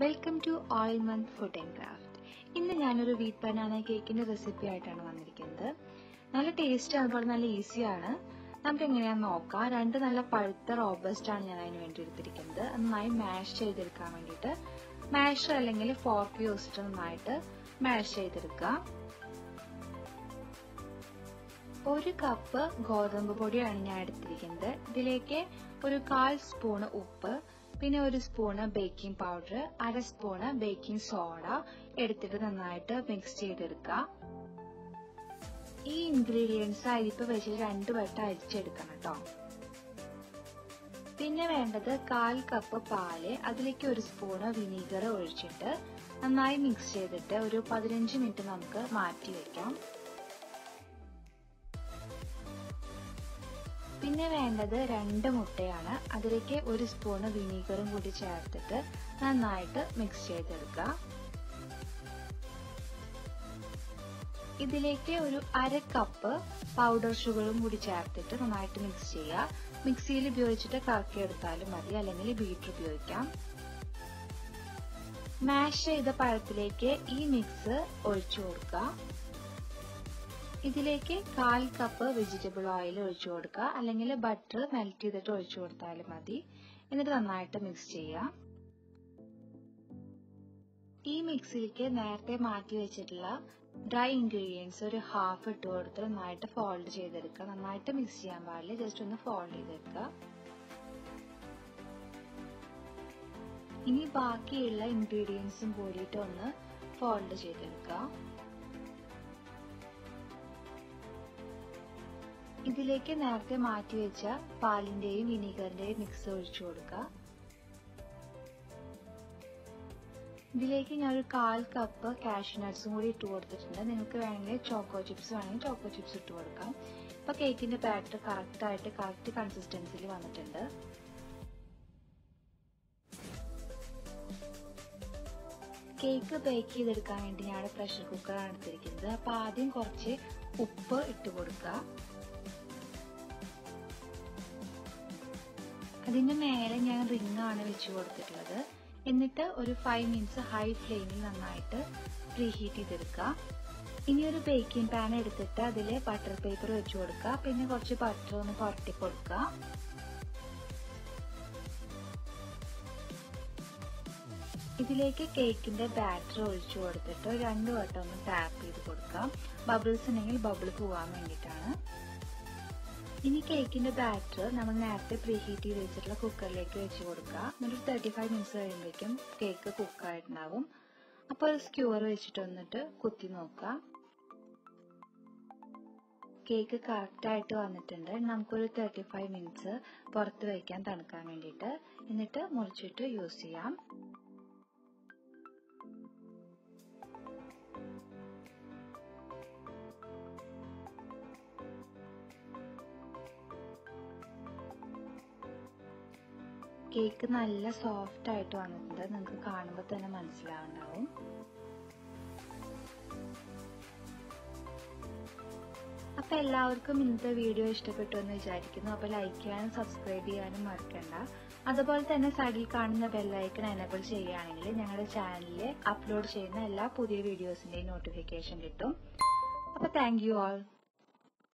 welcome to oil month food and craft ഇന്ന് ഞാനൊരു wheat banana കേക്കിന്റെ റെസിപ്പി ആയിട്ടാണ് വന്നിരിക്കുന്നത് നല്ല ടേസ്റ്റ് അതുപോലെ നല്ല ഈസിയാണ് നമുക്ക് എങ്ങനെയാന്ന് നോക്കാം രണ്ട് നല്ല പഴുത്ത റോബസ്റ്റ് ആണ് ഞാൻ അതിന് വേണ്ടി എടുത്തിരിക്കുന്നത് അത് നന്നായി മാഷ് ചെയ്തെടുക്കാൻ വേണ്ടിയിട്ട് മാഷ് അല്ലെങ്കിൽ ഫോർക്ക് യൂസിട്ട് നന്നായിട്ട് മാഷ് ചെയ്തെടുക്കുക ഒരു കപ്പ് ഗോതമ്പ് പൊടിയാണ് ഞാൻ എടുത്തിരിക്കുന്നത് ഇതിലേക്ക് ഒരു കാൽ സ്പൂണ് ഉപ്പ് പിന്നെ ഒരു സ്പൂണ് ബേക്കിംഗ് പൗഡർ അര സ്പൂണ് ബേക്കിംഗ് സോഡ എടുത്തിട്ട് നന്നായിട്ട് മിക്സ് ചെയ്തെടുക്കുക ഈ ഇൻഗ്രീഡിയൻസ് അരിപ്പ് വെച്ച് രണ്ടു വട്ടം അരിച്ചെടുക്കണം കേട്ടോ പിന്നെ വേണ്ടത് കാൽ കപ്പ് പാല് അതിലേക്ക് ഒരു സ്പൂണ് വിനീഗർ ഒഴിച്ചിട്ട് നന്നായി മിക്സ് ചെയ്തിട്ട് ഒരു പതിനഞ്ച് മിനിറ്റ് നമുക്ക് മാറ്റി വെക്കാം പിന്നെ വേണ്ടത് രണ്ട് മുട്ടയാണ് അതിലേക്ക് ഒരു സ്പൂണ് വിനീഗറും കൂടി ചേർത്തിട്ട് നന്നായിട്ട് മിക്സ് ചെയ്തെടുക്കുക ഇതിലേക്ക് ഒരു അര കപ്പ് പൗഡർ ഷുഗറും കൂടി ചേർത്തിട്ട് നന്നായിട്ട് മിക്സ് ചെയ്യുക മിക്സിയിൽ ഉപയോഗിച്ചിട്ട് കറക്കിയെടുത്താലും മതി അല്ലെങ്കിൽ ബീറ്റർ ഉപയോഗിക്കാം മാഷ് ചെയ്ത പഴത്തിലേക്ക് ഈ മിക്സ് ഒഴിച്ചു കൊടുക്കുക ഇതിലേക്ക് കാൽ കപ്പ് വെജിറ്റബിൾ ഓയിൽ ഒഴിച്ചു കൊടുക്കുക അല്ലെങ്കിൽ ബട്ടർ മെൽറ്റ് ചെയ്തിട്ട് ഒഴിച്ചു കൊടുത്താലും മതി എന്നിട്ട് നന്നായിട്ട് മിക്സ് ചെയ്യുക ഈ മിക്സിലേക്ക് നേരത്തെ മാറ്റി വെച്ചിട്ടുള്ള ഡ്രൈ ഇൻഗ്രീഡിയൻസ് ഒരു ഹാഫ് ഇട്ട് കൊടുത്ത് നന്നായിട്ട് ഫോൾഡ് ചെയ്തെടുക്കുക നന്നായിട്ട് മിക്സ് ചെയ്യാൻ പാടില്ല ജസ്റ്റ് ഒന്ന് ഫോൾഡ് ചെയ്തെടുക്കുക ഇനി ബാക്കിയുള്ള ഇൻഗ്രീഡിയൻസും കൂടിയിട്ട് ഒന്ന് ഫോൾഡ് ചെയ്തെടുക്കുക ഇതിലേക്ക് നേരത്തെ മാറ്റി വെച്ച പാലിന്റെയും വിനീഗറിന്റെയും മിക്സ് ഒഴിച്ചു കൊടുക്കുക ഇതിലേക്ക് ഞാൻ ഒരു കാൽ കപ്പ് കാഷ്യൂ നട്ട്സും കൂടി ഇട്ട് കൊടുത്തിട്ടുണ്ട് നിങ്ങൾക്ക് വേണമെങ്കിൽ ചോക്കോ ചിപ്സ് വേണമെങ്കിൽ ചോക്കോ ചിപ്സ് ഇട്ട് കൊടുക്കാം ഇപ്പൊ കേക്കിന്റെ ബാറ്റർ കറക്റ്റ് ആയിട്ട് കറക്റ്റ് കൺസിസ്റ്റൻസിയിൽ വന്നിട്ടുണ്ട് കേക്ക് ബേക്ക് ചെയ്തെടുക്കാൻ വേണ്ടി ഞാൻ പ്രഷർ കുക്കറാണ് എടുത്തിരിക്കുന്നത് അപ്പൊ ആദ്യം കുറച്ച് ഉപ്പ് ഇട്ട് കൊടുക്കുക അതിന്റെ മേലെ ഞാൻ റിംഗ് ആണ് വെച്ച് കൊടുത്തിട്ടുള്ളത് എന്നിട്ട് ഒരു ഫൈവ് മിനിറ്റ്സ് ഹൈ ഫ്ലെയിമിൽ നന്നായിട്ട് പ്രീ ഹീറ്റ് ചെയ്തെടുക്കുക ഇനി ഒരു ബേക്കിംഗ് പാൻ എടുത്തിട്ട് അതിൽ ബട്ടർ പേപ്പർ വെച്ച് കൊടുക്കുക പിന്നെ കുറച്ച് ബട്ടർ ഒന്ന് പുരട്ടി കൊടുക്കുക ഇതിലേക്ക് കേക്കിന്റെ ബാറ്റർ ഒഴിച്ചു കൊടുത്തിട്ട് രണ്ടു വട്ടം ഒന്ന് ടാപ്പ് ചെയ്ത് കൊടുക്കാം ബബിൾസ് ഉണ്ടെങ്കിൽ ബബിൾ പോവാൻ വേണ്ടിയിട്ടാണ് ഇനി കേക്കിന്റെ ബാറ്റർ നമ്മൾ നേരത്തെ പ്രീ ഹീറ്റ് ചെയ്ത് വെച്ചിട്ടുള്ള കുക്കറിലേക്ക് വെച്ച് കൊടുക്കുക എന്നിട്ട് തേർട്ടി ഫൈവ് മിനിറ്റ്സ് കഴിയുമ്പോഴേക്കും കേക്ക് കുക്കായിട്ടുണ്ടാവും അപ്പോൾ ഒരു സ്ക്യൂർ വെച്ചിട്ട് വന്നിട്ട് കുത്തി നോക്കുക കേക്ക് കറക്റ്റ് ആയിട്ട് വന്നിട്ടുണ്ട് നമുക്കൊരു തേർട്ടി ഫൈവ് മിനിറ്റ്സ് പുറത്ത് വയ്ക്കാൻ തണുക്കാൻ വേണ്ടിയിട്ട് എന്നിട്ട് മുറിച്ചിട്ട് യൂസ് ചെയ്യാം കേക്ക് നല്ല സോഫ്റ്റ് ആയിട്ട് വന്നിട്ടുണ്ട് നിങ്ങൾക്ക് കാണുമ്പോൾ തന്നെ മനസ്സിലാവുണ്ടാവും അപ്പൊ എല്ലാവർക്കും ഇന്നത്തെ വീഡിയോ ഇഷ്ടപ്പെട്ടു എന്ന് വിചാരിക്കുന്നു അപ്പൊ ലൈക്ക് ചെയ്യാനും സബ്സ്ക്രൈബ് ചെയ്യാനും മറക്കണ്ട അതുപോലെ തന്നെ സൈഡിൽ കാണുന്ന ബെല്ലൈക്കൺ എനേബിൾ ചെയ്യുകയാണെങ്കിൽ ഞങ്ങളുടെ ചാനലിൽ അപ്ലോഡ് ചെയ്യുന്ന എല്ലാ പുതിയ വീഡിയോസിന്റെയും നോട്ടിഫിക്കേഷൻ കിട്ടും അപ്പൊ താങ്ക് യു ആൾ